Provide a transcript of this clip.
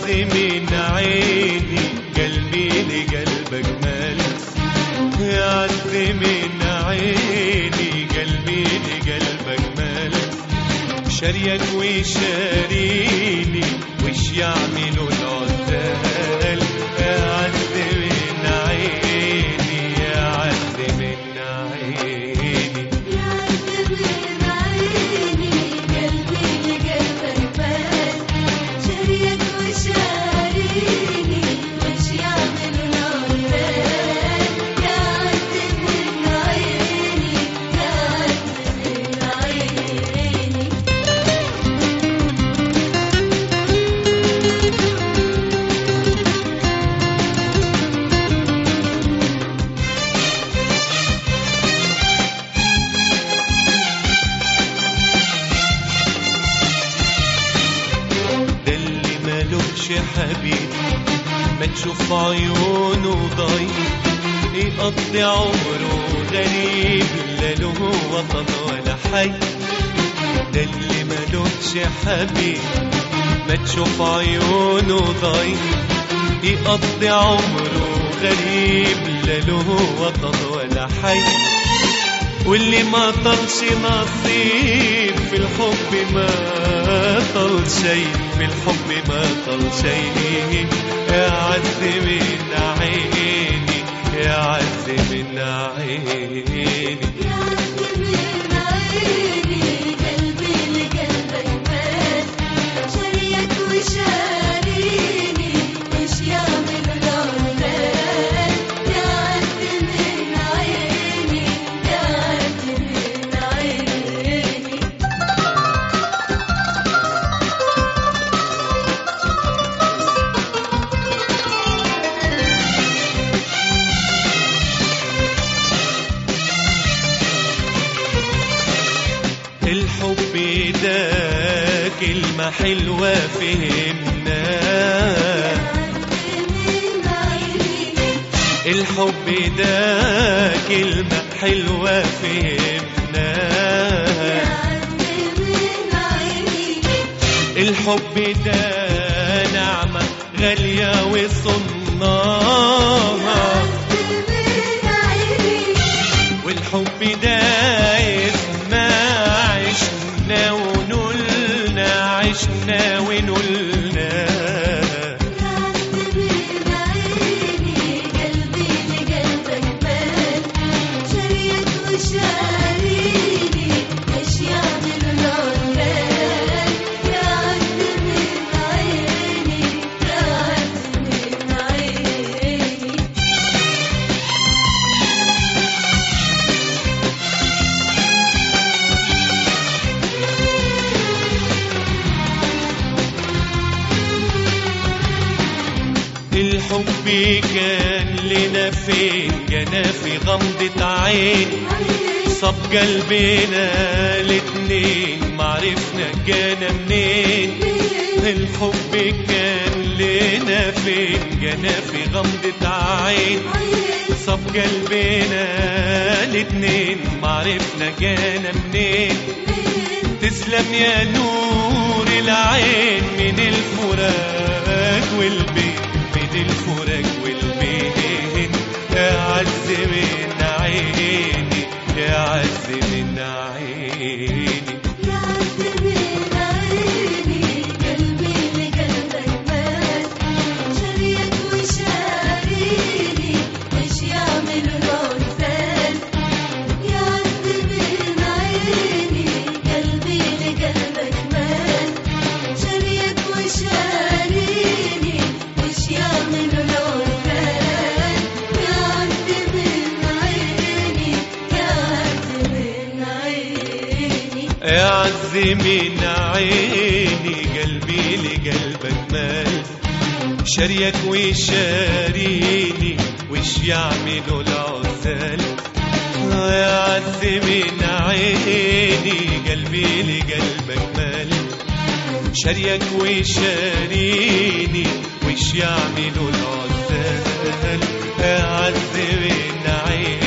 أعز من عيني قلبي لقلبك مالك أعز من عيني قلبي لقلبك مالك شريك ويشاريني وش يعملوا العزال أعز من عيني أعز من عيني يعذب من عيني قلبي لقلبك مال شريك وشاريني وش يعمل العمال يعذب من عيني يعذب من عيني ده اللي مالوش حبيب ما تشوف عيونه ضيق يقضي عمره غريب لا له وطن ولا حي ده اللي مالوش حبيب ما تشوف عيونه ضيق يقضي عمره غريب لا له وطن ولا حي واللي ما طلش نصيب في الحب ما طل شيء في الحب ما طل شيء يا عز من عيني يا عز من عيني يعذب من عيني قلبي لقلبك مال شريك وشاريني وش يعمل العمال يعذب من عيني يعذب من عيني الحب ده كلمة حلوة فهمنا من عيني الحب ده كلمة حلوة فهمنا يعذب من عيني الحب ده نعمة غالية وصناها يعذب من عيني والحب ده اسمه عشنا ونلنا عشنا ونلنا يعذب من عيني قلبي لقلبك مال شريك وشاريني ايش يعمل العمال يعذب من عيني يعذب من عيني الحب كان لنا فين جانا في غمضة عين صب قلبنا الاتنين معرفنا جانا منين الحب كان لنا فين جانا في غمضة عين صب قلبنا الاتنين معرفنا جانا منين تسلم يا نور العين من الفراق والبين من الفراق والبين يا عز من عيني يا عز من عيني يعذب من عيني قلبي لقلبك مال شريك وشاريني ايش يعمل العرفان يعذب من عيني قلبي لقلبك مال شريك وشاريني ايش يعمل العرفان يعذب من عيني يعذب من عيني اعز من عيني قلبي لقلبك مال شريك ويشاريني وش يعملوا العزال اعز من عيني قلبي لقلبك مال شريك ويشاريني وش يعملوا العزال اعز من عيني